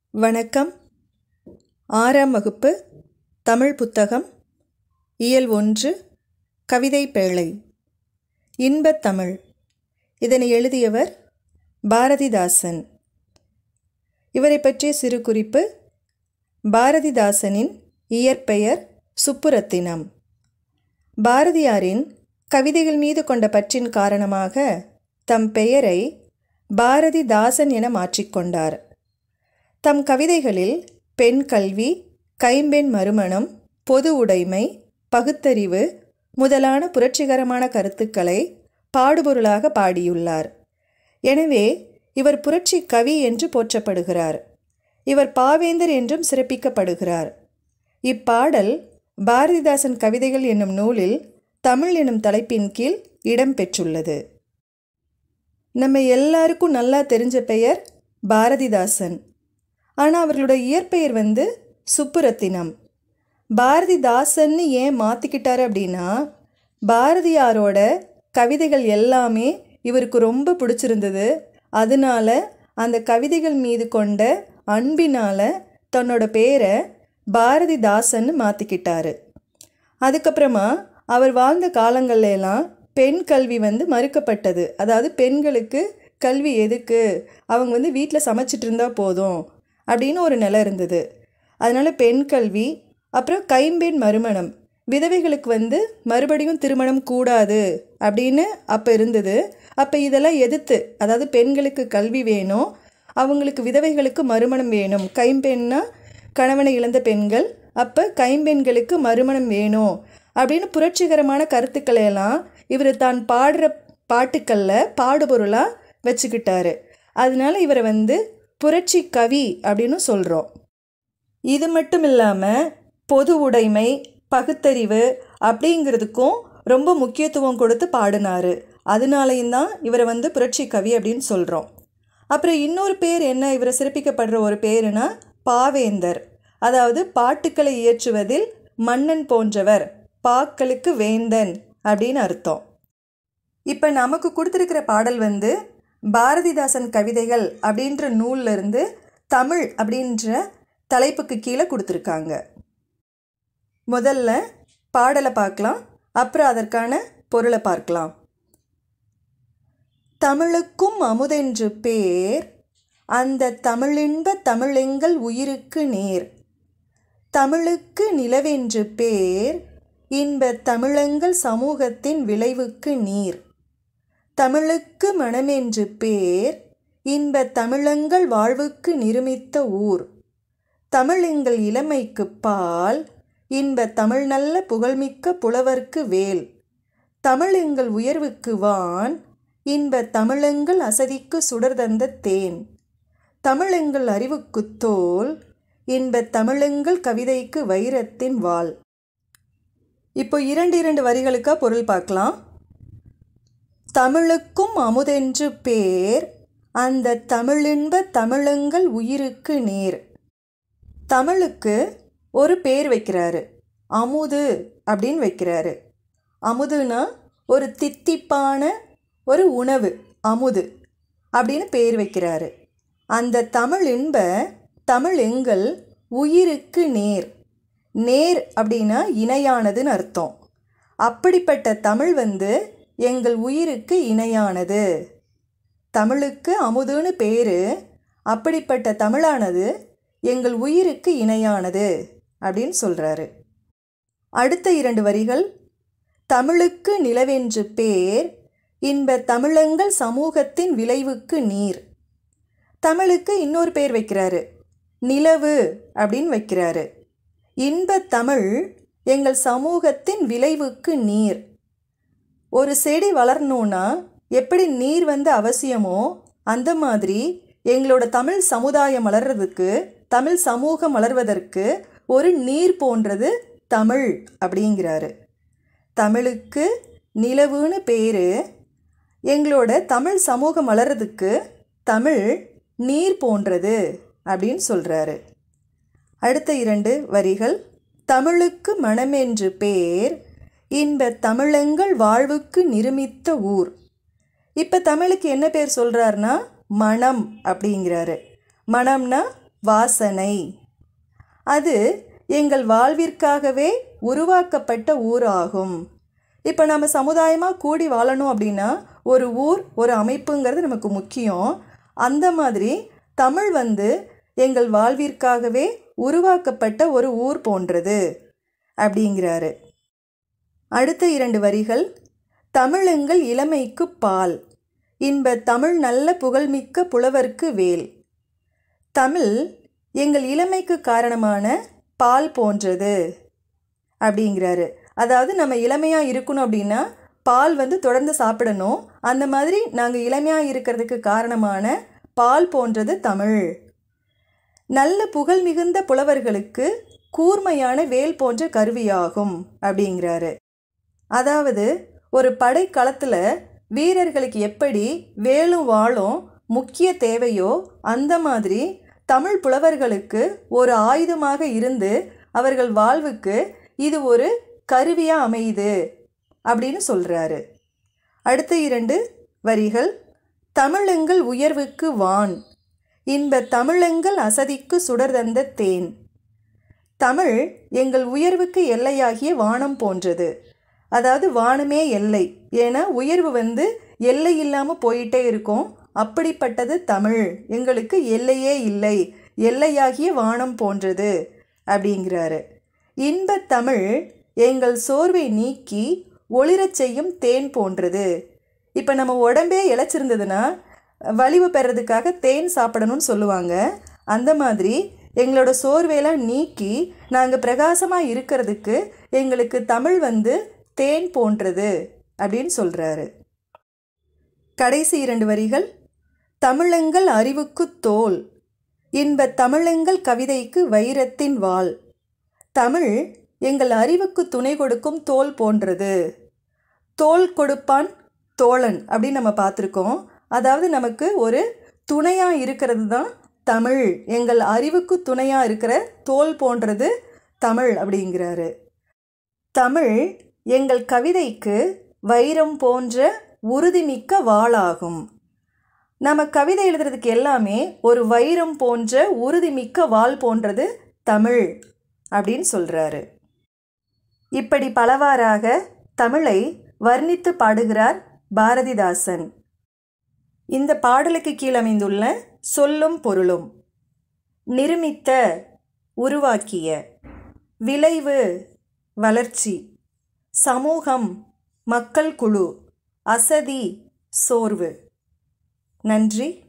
வணக்கம் ஆறாம் வகுப்பு தமிழ் புத்தகம் இயல் ஒன்று கவிதை பேழை இன்பத் தமிழ் இதனை எழுதியவர் பாரதிதாசன் இவரை பற்றிய சிறு குறிப்பு பாரதிதாசனின் இயற்பெயர் சுப்புரத்தினம் பாரதியாரின் கவிதைகள் மீது கொண்ட பற்றின் காரணமாக தம் பெயரை பாரதிதாசன் என மாற்றிக்கொண்டார் தம் கவிதைகளில் பெண் கல்வி கைம்பெண் மறுமணம் பொது உடைமை பகுத்தறிவு முதலான புரட்சிகரமான கருத்துக்களை பாடுபொருளாக பாடியுள்ளார் எனவே இவர் புரட்சி கவி என்று போற்றப்படுகிறார் இவர் பாவேந்தர் என்றும் சிறப்பிக்கப்படுகிறார் இப்பாடல் பாரதிதாசன் கவிதைகள் என்னும் நூலில் தமிழ் எனும் தலைப்பின் கீழ் இடம்பெற்றுள்ளது நம்ம எல்லாருக்கும் நல்லா தெரிஞ்ச பெயர் பாரதிதாசன் ஆனால் அவர்களோட இயற்பெயர் வந்து சுப்புரத்தினம் பாரதிதாசன்னு ஏன் மாற்றிக்கிட்டாரு அப்படின்னா பாரதியாரோட கவிதைகள் எல்லாமே இவருக்கு ரொம்ப பிடிச்சிருந்தது அதனால அந்த கவிதைகள் மீது கொண்ட அன்பினால் தன்னோட பேரை பாரதிதாசன்னு மாற்றிக்கிட்டாரு அதுக்கப்புறமா அவர் வாழ்ந்த காலங்கள்ல எல்லாம் பெண் கல்வி வந்து மறுக்கப்பட்டது அதாவது பெண்களுக்கு கல்வி எதுக்கு அவங்க வந்து வீட்டில் சமைச்சிட்டு இருந்தால் போதும் அப்படின்னு ஒரு நிலை இருந்தது அதனால் பெண் கல்வி அப்புறம் கைம்பெண் மறுமணம் விதவைகளுக்கு வந்து மறுபடியும் திருமணம் கூடாது அப்படின்னு அப்போ இருந்தது அப்போ இதெல்லாம் எதிர்த்து அதாவது பெண்களுக்கு கல்வி வேணும் அவங்களுக்கு விதவைகளுக்கு மறுமணம் வேணும் கைம்பெண்ணா கணவனை இழந்த பெண்கள் அப்போ கைம்பெண்களுக்கு மறுமணம் வேணும் அப்படின்னு புரட்சிகரமான கருத்துக்களை எல்லாம் இவர் தான் பாடுற பாட்டுக்களில் பாடுபொருளாக வச்சுக்கிட்டாரு அதனால இவரை வந்து புரட்சி கவி அப்படின்னு சொல்கிறோம் இது மட்டும் இல்லாமல் பொது உடைமை பகுத்தறிவு அப்படிங்கிறதுக்கும் ரொம்ப முக்கியத்துவம் கொடுத்து பாடினார் அதனாலையும் தான் இவரை வந்து புரட்சி கவி அப்படின்னு சொல்கிறோம் அப்புறம் இன்னொரு பேர் என்ன இவரை சிறப்பிக்கப்படுற ஒரு பேருனா பாவேந்தர் அதாவது பாட்டுக்களை இயற்றுவதில் மன்னன் போன்றவர் பாக்களுக்கு வேந்தன் அப்படின்னு அர்த்தம் இப்போ நமக்கு கொடுத்துருக்கிற பாடல் வந்து பாரதிதாசன் கவிதைகள் அப்படின்ற நூல்ல இருந்து தமிழ் அப்படின்ற தலைப்புக்கு கீழே கொடுத்துருக்காங்க முதல்ல பாடலை பார்க்கலாம் அப்புறம் அதற்கான பொருளை பார்க்கலாம் தமிழுக்கும் அமுதென்று பேர் அந்த தமிழின்ப தமிழெங்கள் உயிருக்கு நேர் தமிழுக்கு நிலவென்று பேர் இன்ப தமிழங்கள் சமூகத்தின் விளைவுக்கு நீர் தமிழுக்கு மனமென்று பேர் இன்ப தமிழங்கள் வாழ்வுக்கு நிருமித்த ஊர் தமிழ் எங்கள் இளமைக்கு பால் இன்ப தமிழ் நல்ல புகழ்மிக்க புலவர்க்கு வேல் தமிழ் எங்கள் உயர்வுக்கு வான் இன்ப தமிழெங்கள் அசதிக்கு சுடர் தந்த தேன் தமிழ் எங்கள் அறிவுக்கு தோல் இன்ப தமிழெங்கள் கவிதைக்கு வைரத்தின் வாள் இப்போ இரண்டு இரண்டு வரிகளுக்கா பொருள் பார்க்கலாம் தமிழுக்கும் அமுதென்று பேர் அந்த தமிழின்ப தமிழங்கள் உயிருக்கு நேர் தமிழுக்கு ஒரு பேர் வைக்கிறாரு அமுது அப்படின்னு வைக்கிறாரு அமுதுனா ஒரு தித்திப்பான ஒரு உணவு அமுது அப்படின்னு பேர் வைக்கிறாரு அந்த தமிழ் இன்ப தமிழ் எங்கள் உயிருக்கு நேர் நேர் அப்படின்னா இணையானதுன்னு அர்த்தம் அப்படிப்பட்ட தமிழ் வந்து எங்கள் உயிருக்கு இணையானது தமிழுக்கு அமுதுன்னு பேர் அப்படிப்பட்ட தமிழானது எங்கள் உயிருக்கு இணையானது அப்படின்னு சொல்கிறாரு அடுத்த இரண்டு வரிகள் தமிழுக்கு நிலவென்று பேர் இன்ப தமிழங்கள் சமூகத்தின் விளைவுக்கு நீர் தமிழுக்கு இன்னொரு பேர் வைக்கிறாரு நிலவு அப்படின்னு வைக்கிறாரு இன்ப தமிழ் எங்கள் சமூகத்தின் விளைவுக்கு நீர் ஒரு செடி வளரணுன்னா எப்படி நீர் வந்து அவசியமோ அந்த மாதிரி எங்களோட தமிழ் சமுதாயம் வளர்றதுக்கு தமிழ் சமூகம் வளர்வதற்கு ஒரு நீர் போன்றது தமிழ் அப்படிங்கிறாரு தமிழுக்கு நிலவுன்னு பேர் எங்களோட தமிழ் சமூகம் வளர்றதுக்கு தமிழ் நீர் போன்றது அப்படின்னு சொல்கிறாரு அடுத்த இரண்டு வரிகள் தமிழுக்கு மனமென்று பேர் இன்ப தமிழெங்கள் வாழ்வுக்கு நிருமித்த ஊர் இப்போ தமிழுக்கு என்ன பேர் சொல்கிறாருன்னா மனம் அப்படிங்கிறாரு மனம்னா வாசனை அது எங்கள் வாழ்விற்காகவே உருவாக்கப்பட்ட ஊராகும் இப்போ நம்ம சமுதாயமாக கூடி வாழணும் அப்படின்னா ஒரு ஊர் ஒரு அமைப்புங்கிறது நமக்கு முக்கியம் அந்த மாதிரி தமிழ் வந்து எங்கள் வாழ்விற்காகவே உருவாக்கப்பட்ட ஒரு ஊர் போன்றது அப்படிங்கிறாரு அடுத்த இரண்டு வரிகள் தமிழெங்கள் இளமைக்கு பால் இன்ப தமிழ் நல்ல புகழ்மிக்க புலவர்க்கு வேல் தமிழ் எங்கள் இளமைக்கு காரணமான பால் போன்றது அப்படிங்கிறாரு அதாவது நம்ம இளமையாக இருக்கணும் அப்படின்னா பால் வந்து தொடர்ந்து சாப்பிடணும் அந்த மாதிரி நாங்கள் இளமையாக இருக்கிறதுக்கு காரணமான பால் போன்றது தமிழ் நல்ல புகழ் மிகுந்த புலவர்களுக்கு கூர்மையான வேல் போன்ற கருவியாகும் அப்படிங்கிறாரு அதாவது ஒரு படைக்களத்தில் வீரர்களுக்கு எப்படி வேலும் வாளும் முக்கிய தேவையோ அந்த மாதிரி தமிழ் புலவர்களுக்கு ஒரு ஆயுதமாக இருந்து அவர்கள் வாழ்வுக்கு இது ஒரு கருவியாக அமையுது அப்படின்னு சொல்கிறாரு அடுத்த இரண்டு வரிகள் தமிழெங்கள் உயர்வுக்கு வான் இன்ப தமிழெங்கள் அசதிக்கு சுடர் தந்த தேன் தமிழ் எங்கள் உயர்வுக்கு எல்லையாகிய வானம் போன்றது அதாவது வானமே எல்லை ஏன்னா உயர்வு வந்து எல்லை இல்லாமல் போயிட்டே இருக்கும் அப்படிப்பட்டது தமிழ் எங்களுக்கு எல்லையே இல்லை எல்லையாகிய வானம் போன்றது அப்படிங்கிறாரு இன்பத் தமிழ் எங்கள் சோர்வை நீக்கி ஒளிரச் செய்யும் தேன் போன்றது இப்போ நம்ம உடம்பே இழைச்சிருந்ததுன்னா வலிவு பெறதுக்காக தேன் சாப்பிடணும்னு சொல்லுவாங்க அந்த மாதிரி எங்களோட சோர்வையெல்லாம் நீக்கி நாங்கள் பிரகாசமாக இருக்கிறதுக்கு எங்களுக்கு தமிழ் வந்து தேன் போன்றது அப்படின்னு சொல்கிறாரு கடைசி இரண்டு வரிகள் தமிழெங்கள் அறிவுக்கு தோல் இன்ப தமிழெங்கள் கவிதைக்கு வைரத்தின் வாள் தமிழ் எங்கள் அறிவுக்கு துணை கொடுக்கும் தோல் போன்றது தோல் கொடுப்பான் தோழன் அப்படின்னு நம்ம பார்த்துருக்கோம் அதாவது நமக்கு ஒரு துணையாக இருக்கிறது தான் தமிழ் எங்கள் அறிவுக்கு துணையாக இருக்கிற தோல் போன்றது தமிழ் அப்படிங்கிறாரு தமிழ் எங்கள் கவிதைக்கு வைரம் போன்ற உறுதிமிக்க வாளாகும் நம்ம கவிதை எழுதுறதுக்கு எல்லாமே ஒரு வைரம் போன்ற உறுதிமிக்க வாள் போன்றது தமிழ் அப்படின்னு சொல்கிறாரு இப்படி பலவாறாக தமிழை வர்ணித்து பாடுகிறார் பாரதிதாசன் இந்த பாடலுக்கு கீழமைந்துள்ள சொல்லும் பொருளும் நிருமித்த உருவாக்கிய விளைவு வளர்ச்சி சமூகம் மக்கள் குழு அசதி சோர்வு நன்றி